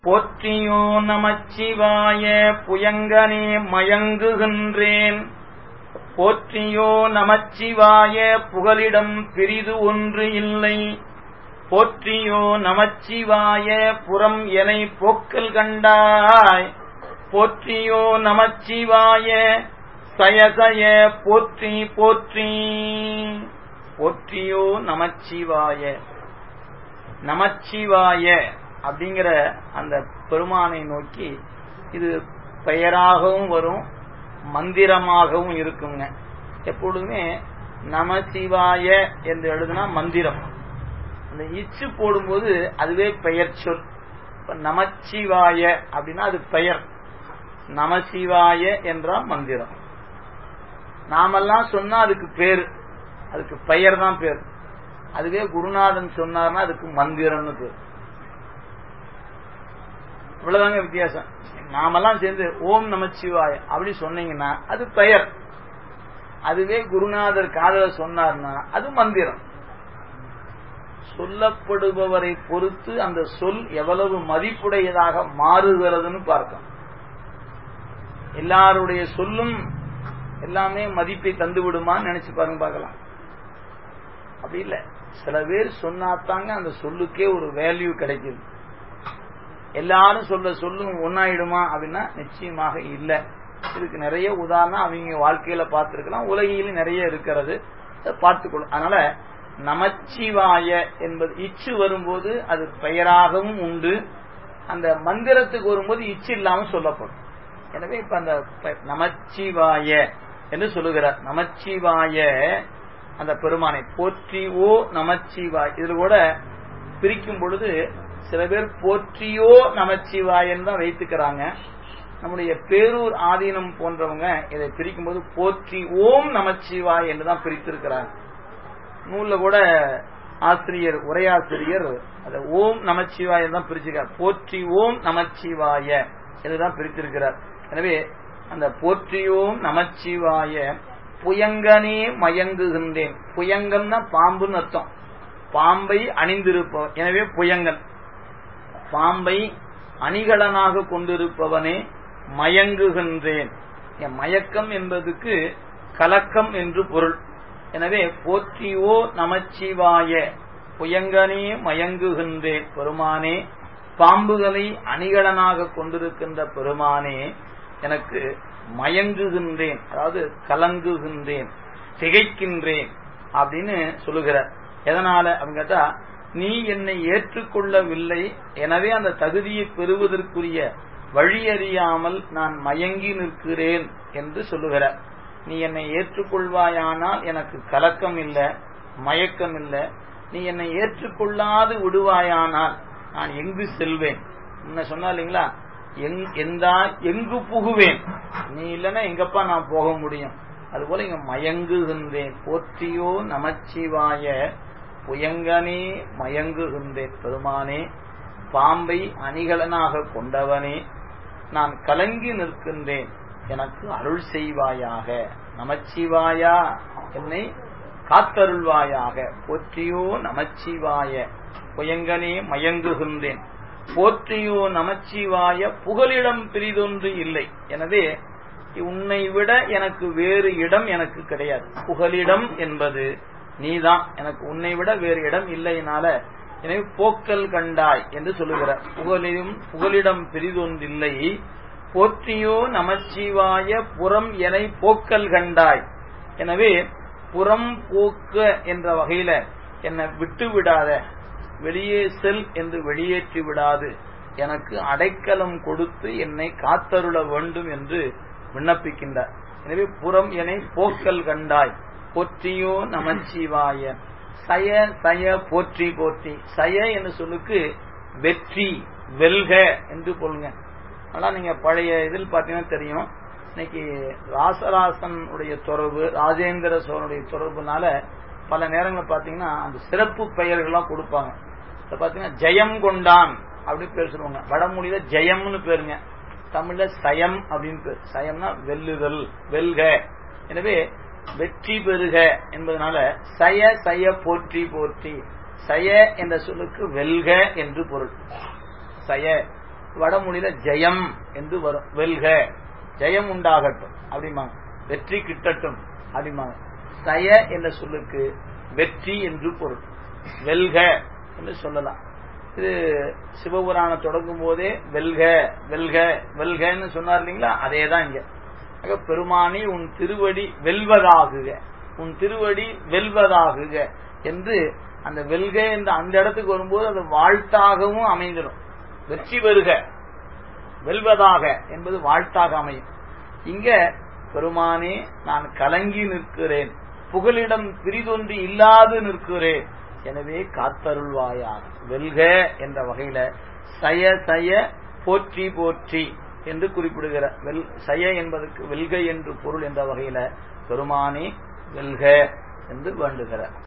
போற்றியோ நமச்சிவாய புயங்கனே மயங்குகின்றேன் போற்றியோ நமச்சிவாய புகலிடம் பிரிது ஒன்று இல்லை போற்றியோ நமச்சிவாய புறம் எனை போக்கல் கண்டாய் போற்றியோ நமச்சிவாய சயசய போற்றி போற்றி போற்றியோ நமச்சிவாய நமச்சிவாய அப்படிங்கிற அந்த பெருமானை நோக்கி இது பெயராகவும் வரும் மந்திரமாகவும் இருக்குங்க எப்பொழுதுமே நமசிவாய என்று எழுதுனா மந்திரம் அந்த இச்சு போடும்போது அதுவே பெயர் சொல் இப்ப நமச்சிவாய அப்படின்னா அது பெயர் நமசிவாய என்றால் மந்திரம் நாமெல்லாம் சொன்னா அதுக்கு பேரு அதுக்கு பெயர் தான் பேர் அதுவே குருநாதன் சொன்னார்னா அதுக்கு மந்திரம்னு பேர் இவ்வளவுதாங்க வித்தியாசம் நாமெல்லாம் சேர்ந்து ஓம் நமச்சிவாய அப்படி சொன்னீங்கன்னா அது பெயர் அதுவே குருநாதர் காதல சொன்னார்னா அது மந்திரம் சொல்லப்படுபவரை பொறுத்து அந்த சொல் எவ்வளவு மதிப்புடையதாக மாறுகிறதுன்னு பார்க்கலாம் எல்லாருடைய சொல்லும் எல்லாமே மதிப்பை தந்து விடுமான்னு நினைச்சு பாருங்க பார்க்கலாம் அப்படி இல்ல சில பேர் சொன்னாத்தாங்க அந்த சொல்லுக்கே ஒரு வேல்யூ கிடைக்குது எல்லாரும் சொல்ல சொல்லும் ஒன்னாயிடுமா அப்படின்னா நிச்சயமாக இல்ல இதுக்கு நிறைய உதாரணம் அவங்க வாழ்க்கையில பார்த்திருக்கலாம் உலகிலும் நிறைய இருக்கிறது பார்த்துக்கொள்ளும் அதனால நமச்சிவாய என்பது இச்சு வரும்போது அது பெயராகவும் உண்டு அந்த மந்திரத்துக்கு வரும்போது இச்சு இல்லாம சொல்லப்படும் எனவே இப்ப அந்த நமச்சிவாய என்று சொல்லுகிறார் நமச்சிவாய அந்த பெருமானை போற்றி ஓ நமச்சிவாய் இதுல கூட பிரிக்கும் பொழுது சில பேர் போற்றியோ நமச்சிவாயன்னு தான் வைத்துக்கிறாங்க நம்முடைய பேரூர் ஆதீனம் போன்றவங்க இதை பிரிக்கும் போது போற்றி ஓம் நமச்சிவாய் என்று தான் பிரித்திருக்கிறாங்க நூல்ல கூட ஆசிரியர் உரையாசிரியர் அதை ஓம் நமச்சிவாய தான் பிரிச்சிருக்கார் போற்றி ஓம் நமச்சிவாய என்றுதான் பிரித்திருக்கிறார் எனவே அந்த போற்றியோம் நமச்சிவாய புயங்கனே மயங்குகின்றேன் புயங்கம்னா பாம்புன்னு அர்த்தம் பாம்பை அணிந்திருப்பவன் எனவே புயங்கன் பாம்பை அணிகலனாக கொண்டிருப்பவனே மயங்குகின்றேன் மயக்கம் என்பதுக்கு கலக்கம் என்று பொருள் எனவே போற்றியோ நமச்சிவாய புயங்கனே மயங்குகின்றேன் பெருமானே பாம்புகளை அணிகலனாக கொண்டிருக்கின்ற பெருமானே எனக்கு மயங்குகின்றேன் அதாவது கலங்குகின்றேன் திகைக்கின்றேன் அப்படின்னு சொல்லுகிறார் எதனால அப்படின்னு கேட்டா நீ என்னை ஏற்றுக்கொள்ளவில்லை எனவே அந்த தகுதியை பெறுவதற்குரிய வழி அறியாமல் நான் மயங்கி நிற்கிறேன் என்று சொல்லுகிறார் நீ என்னை ஏற்றுக்கொள்வாயானால் எனக்கு கலக்கம் இல்லை மயக்கம் இல்லை நீ என்னை ஏற்றுக்கொள்ளாது விடுவாயானால் நான் எங்கு செல்வேன் என்ன சொன்னா இல்லைங்களா எந்தா எங்கு புகுவேன் நீ இல்லைன்னா எங்கப்பா நான் போக முடியும் அதுபோல இங்க மயங்குகின்றேன் போற்றியோ நமச்சிவாய புயங்கனே மயங்குகின்றேன் பெருமானே பாம்பை அணிகலனாக கொண்டவனே நான் கலங்கி நிற்கின்றேன் எனக்கு அருள் செய்வாயாக நமச்சிவாயா என்னை காத்தருள்வாயாக போற்றியோ நமச்சிவாய புயங்கனே மயங்குகின்றேன் போற்றியோ நமச்சிவாய புகலிடம் பிரிதொன்று இல்லை எனவே உன்னை விட எனக்கு வேறு இடம் எனக்கு கிடையாது புகலிடம் என்பது நீதான் எனக்கு உன்னை விட வேறு இடம் இல்லைனால எனவே போக்கல் கண்டாய் என்று சொல்லுகிறார் புகழிலும் புகலிடம் பிரிதொன்றில்லை போற்றியோ நமச்சிவாய புறம் என போக்கல் கண்டாய் எனவே புறம் போக்க என்ற வகையில என்னை விட்டு விடாத வெளியே செல் என்று வெளியேற்றி விடாது எனக்கு அடைக்கலம் கொடுத்து என்னை காத்தருள வேண்டும் என்று விண்ணப்பிக்கின்றார் எனவே புறம் என போக்கல் கண்டாய் போற்றியோ நமச்சிவாய சய சய போற்றி போற்றி சய என்று சொல்லுக்கு வெற்றி வெல்க என்று பொருளுங்க ஆனா நீங்க பழைய இதில் பாத்தீங்கன்னா தெரியும் இன்னைக்கு ராசராசன் உடைய தொடர்பு ராஜேந்திர சோழனுடைய தொடர்புனால பல நேரங்கள் பாத்தீங்கன்னா அந்த சிறப்பு பெயர்கள்லாம் கொடுப்பாங்க பாத்தீங்கன்னா ஜெயம் கொண்டான் அப்படின்னு பேர் சொல்லுவாங்க வடமொழியில ஜெயம்னு பேருங்க தமிழ்ல சயம் அப்படின்னு பேர் சயம்னா வெல்லுதல் வெல்க எனவே வெற்றி பெறுக என்பதனால சய சய போற்றி போற்றி சய என்ற சொல்லுக்கு வெல்க என்று பொருள் சய வடமொழியில ஜெயம் என்று வரும் வெல்க ஜெயம் உண்டாகட்டும் அப்படிம்பாங்க வெற்றி கிட்டட்டும் அப்படிம்பாங்க சய என்ற சொல்லுக்கு வெற்றி என்று பொருள் வெல்க என்று சொல்லலாம் இது சிவபுராணம் தொடங்கும் போதே வெல்க வெல்க வெல்கன்னு சொன்னார் இல்லைங்களா அதே தான் இங்க ஆக பெருமானி உன் திருவடி வெல்வதாகுக உன் திருவடி வெல்வதாகுக என்று அந்த வெல்க என்ற அந்த இடத்துக்கு வரும்போது அது வாழ்த்தாகவும் அமைந்திடும் வெற்றி பெறுக வெல்வதாக என்பது வாழ்த்தாக அமையும் இங்க பெருமானே நான் கலங்கி நிற்கிறேன் புகலிடம் பிரிதொன்று இல்லாது நிற்கிறேன் எனவே காத்தருள்வாயாக வெல்க என்ற வகையில சய சய போற்றி போற்றி என்று குறிப்பிடுகிற வெல் சய என்பதற்கு வெல்க என்று பொருள் என்ற வகையில பெருமானே வெல்க என்று வேண்டுகிறார்